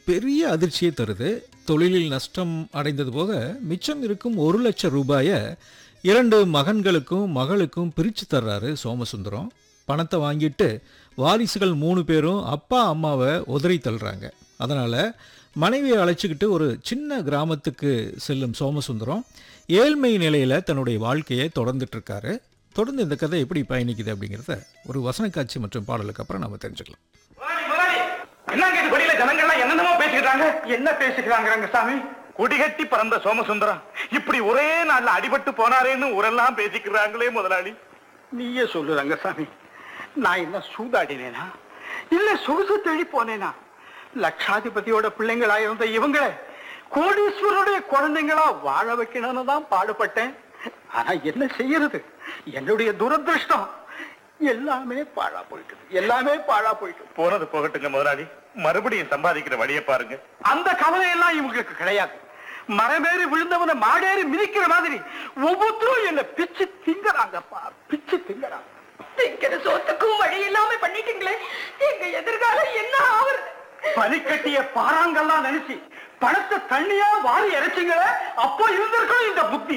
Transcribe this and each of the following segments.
பெரிய அதிர்ச்சியை தருது தொழிலில் நஷ்டம் அடைந்தது போக மிச்சம் இருக்கும் ஒரு லட்சம் ரூபாயை இரண்டு மகன்களுக்கும் மகளுக்கும் பிரித்து தர்றாரு சோமசுந்தரம் பணத்தை வாங்கிட்டு வாரிசுகள் மூணு பேரும் அப்பா அம்மாவை உதறி தள்ளுறாங்க அதனால் மனைவியை அழைச்சிக்கிட்டு ஒரு சின்ன கிராமத்துக்கு செல்லும் சோமசுந்தரம் ஏழ்மை நிலையில் தன்னுடைய வாழ்க்கையை தொடர்ந்துட்டு இருக்காரு தொடர்ந்து இந்த கதை எப்படி பயணிக்குது அப்படிங்கிறத ஒரு வசன காட்சி மற்றும் பாடலுக்கு அப்புறம் நம்ம தெரிஞ்சுக்கலாம் முதலாளி, முதலாளி, என்னங்க இது வெளியில ஜனங்கள்லாம் என்னென்னமோ பேசிக்கிறாங்க என்ன பேசிக்கிறாங்க ரங்கசாமி குடிகட்டி பறந்த சோமசுந்தரம் இப்படி ஒரே நாள்ல அடிபட்டு போனாரேன்னு ஊரெல்லாம் பேசிக்கிறாங்களே முதலாளி நீயே சொல்லு ரங்கசாமி நான் என்ன சூதாடினேனா இல்ல சொகுசு தேடி போனேனா லட்சாதிபதியோட பிள்ளைங்களா இருந்த இவங்களை கோடீஸ்வரருடைய குழந்தைங்களா வாழ வைக்கணும்னு தான் பாடுபட்டேன் ஆனா என்ன செய்யறது என்னுடைய துரதிருஷ்டம் எல்லாமே பாழா போயிட்டு எல்லாமே பாழா போயிட்டு போனது போகட்டுங்க முதலாளி மறுபடியும் சம்பாதிக்கிற வழியை பாருங்க அந்த கவலை எல்லாம் இவங்களுக்கு கிடையாது மரமேறி விழுந்தவனை மாடேறி மிதிக்கிற மாதிரி ஒவ்வொருத்தரும் என்ன பிச்சு திங்கறாங்கப்பா பிச்சு திங்கறாங்க திங்கிற சோத்துக்கும் வழி இல்லாம பண்ணிட்டீங்களே எங்க எதிர்காலம் என்ன ஆவறது பனி கட்டிய பாறாங்கெல்லாம் நினைச்சு பணத்தை தண்ணியா வாரி இறைச்சிங்களே அப்போ இருந்திருக்கும் இந்த புத்தி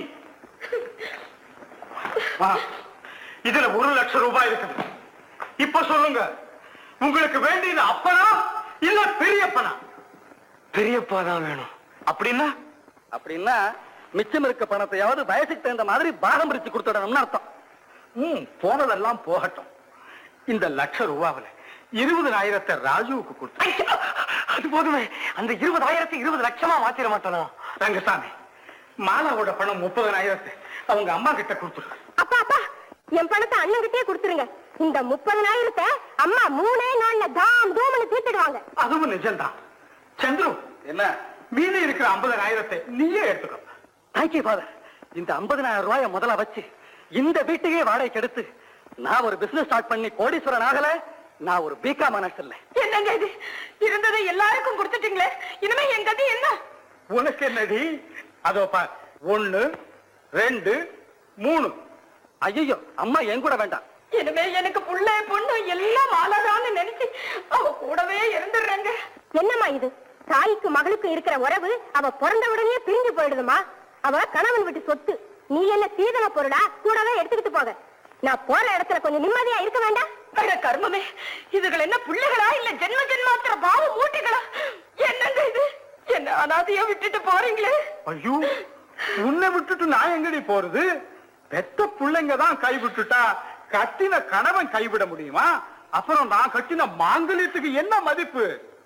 வா, இதுல ஒரு லட்சம் ரூபாய் இருக்குது இப்ப சொல்லுங்க உங்களுக்கு வேண்டியது அப்பனா இல்ல பெரியப்பனா பெரியப்பா தான் வேணும் அப்படின்னா அப்படின்னா மிச்சம் இருக்க பணத்தையாவது வயசுக்கு தகுந்த மாதிரி பாகம் பிரிச்சு கொடுத்துடணும்னு அர்த்தம் ம் போனதெல்லாம் போகட்டும் இந்த லட்சம் ரூபாவில இருபதாயிரத்தை ராஜுவுக்கு கொடுத்து அது போதுமே அந்த இருபதாயிரத்தை இருபது லட்சமா மாத்திர மாட்டானோ ரங்கசாமி மாலாவோட பணம் முப்பதனாயிரத்தை அவங்க அம்மா கிட்ட கொடுத்துரு அப்பா அப்பா என் பணத்தை அண்ணன்கிட்டயே கொடுத்துருங்க இந்த முப்பதனாயிரத்தை அம்மா மூணே நாள்ல தாம் தூம்னு தீர்த்துடுவாங்க அதுவும் நிஜம்தான் சந்துரு என்ன மீதி இருக்கிற ஐம்பதனாயிரத்தை நீயே எடுத்துக்கோ தேங்க்யூ ஃபாதர் இந்த 50000 ரூபாய முதல்ல வச்சு இந்த வீட்டையே வாடகைக்கு எடுத்து நான் ஒரு பிசினஸ் ஸ்டார்ட் பண்ணி கோடீஸ்வரன் ஆகல நான் ஒரு பிகா மனசு இல்லை என்னங்க இது இருந்ததை எல்லாருக்கும் கொடுத்துட்டீங்களே இனிமே என் கதி என்ன உனக்கு என்னடி அதோ பார் ஒண்ணு ரெண்டு மூணு ஐயோ அம்மா என் கூட வேண்டாம் இனிமே எனக்கு புள்ள பொண்ணு எல்லாம் ஆளதான்னு நினைச்சு அவ கூடவே இருந்துடுறாங்க என்னம்மா இது தாய்க்கு மகளுக்கு இருக்கிற உறவு அவ பிறந்த உடனே பிரிஞ்சு போயிடுதுமா அவ கணவன் விட்டு சொத்து நீ என்ன சீதன பொருளா கூடவே எடுத்துக்கிட்டு போக நான் போற இடத்துல கொஞ்சம் நிம்மதியா இருக்க வேண்டாம் கர்மமே இதுகள் என்ன பிள்ளைகளா இல்ல ஜென்ம ஜென்மாத்திர பாவ மூட்டைகளா என்னங்க இது என்ன அனாதையா விட்டுட்டு போறீங்களே ஐயோ உன்னை விட்டுட்டு நான் எங்கடி போறது பெத்த பிள்ளைங்க தான் கைவிட்டுட்டா கட்டின கணவன் கைவிட முடியுமா அப்புறம் நான் கட்டின மாங்கல்யத்துக்கு என்ன மதிப்பு